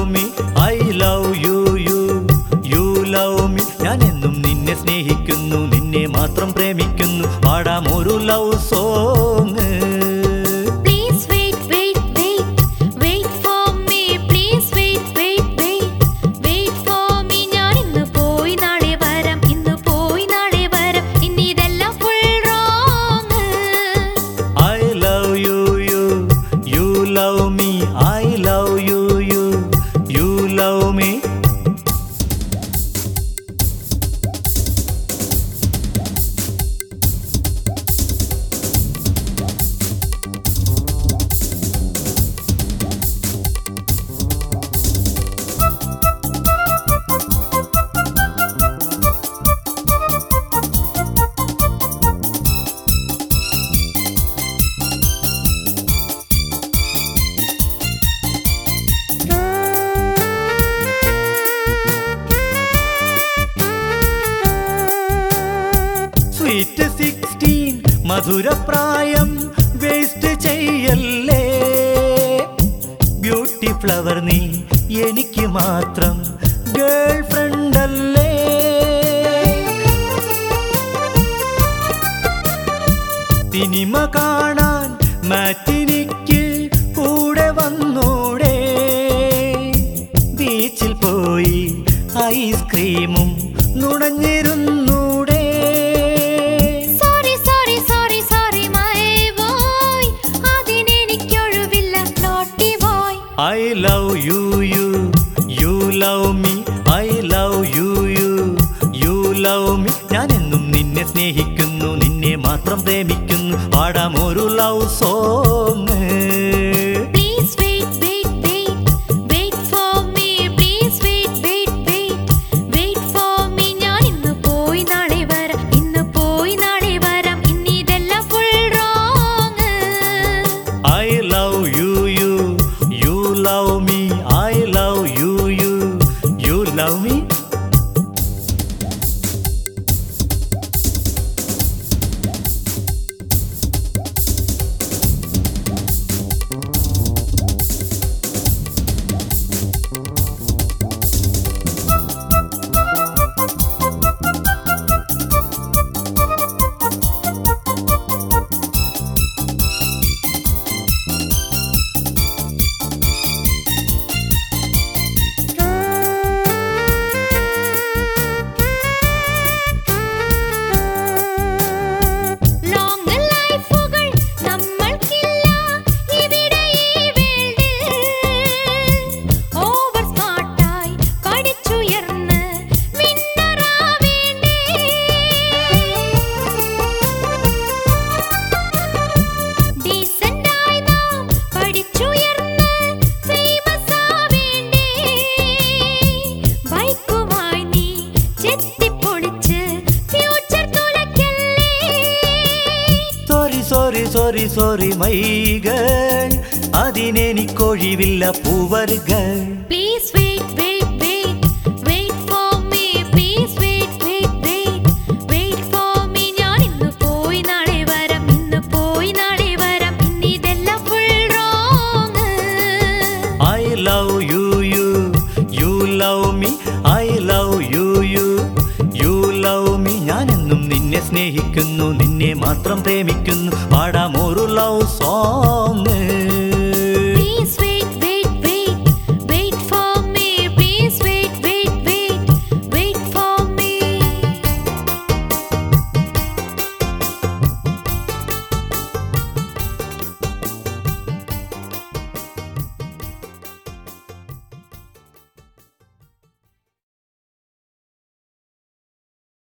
Love me I love you you you love me ഞാൻ എന്നും നിന്നെ സ്നേഹിക്കുന്നു നിന്നെ മാത്രം പ്രേമിക്കുന്നു പാടാം ഒരു love song Please wait, wait, wait, wait for me. Please wait, wait, wait, wait for me. ഞാൻ ഇന്ന് പോയി നാളെ വരാം ഇന്ന് പോയി നാളെ വരാം ഇന്ന് ഇതെല്ലാം full wrong. I love you you you love me I love you you you love me sweet sixteen മധുരപ്രായം വേസ്റ്റ് ചെയ്യല്ലേ ബ്യൂട്ടി ഫ്ലവർ നീ എനിക്ക് മാത്രം ഗേൾ ഫ്രണ്ട് അല്ലേ സിനിമ കാണാൻ മാറ്റിനിക്ക് കൂടെ വന്നൂടെ ബീച്ചിൽ പോയി ഐസ്ക്രീമും നുണഞ്ഞിരുന്നൂടെ Sorry, sorry, sorry, sorry, my boy. അതിനെനിക്കൊഴിവില്ല, naughty boy. I love you you you love me I love you you you love me ഞാൻ എന്നും നിന്നെ സ്നേഹിക്കുന്നു നിന്നെ മാത്രം പ്രേമിക്കുന്നു പാടാം ഒരു love song Please wait, wait, wait, wait for me. Please wait, wait, wait, wait for me. ഞാൻ ഇന്ന് പോയി നാളെ വരാം ഇന്ന് പോയി നാളെ വരാം ഇന്ന് ഇതെല്ലാം full wrong. I love you you you love me I love you you you love me Long ലൈഫുകൾ നമ്മൾക്കില്ല ഇവിടെ ഈ വേൾഡിൽ ഓവർ സ്മാർട്ടായി പഠിച്ചുയർന്ന് വിന്നറാവേണ്ടേ ഡീസന്റായി നാം പഠിച്ചുയർന്ന് ഫേമസ് ആവേണ്ടേ ബൈക്കുമായി നീ ചെത്തിപ്പൊളിച്ച് ഫ്യൂച്ചർ തുലയ്ക്കല്ലേ സോറി സോറി സോറി സോറി മൈകൾ അതിനെനിക്കൊഴിവില്ല പൂവരുകൾ Please wait, wait, wait, wait for me. Please wait, wait, wait, wait for me. ഞാൻ ഇന്ന് പോയി നാളെ വരാം ഇന്ന് പോയി നാളെ വരാം ഇന്ന് ഇതെല്ലാം full wrong. I love you you you love me I love you you you love me ഞാൻ എന്നും നിന്നെ സ്നേഹിക്കുന്നു നിന്നെ മാത്രം പ്രേമിക്കുന്നു പാടാം ഒരു ലവ് സോങ്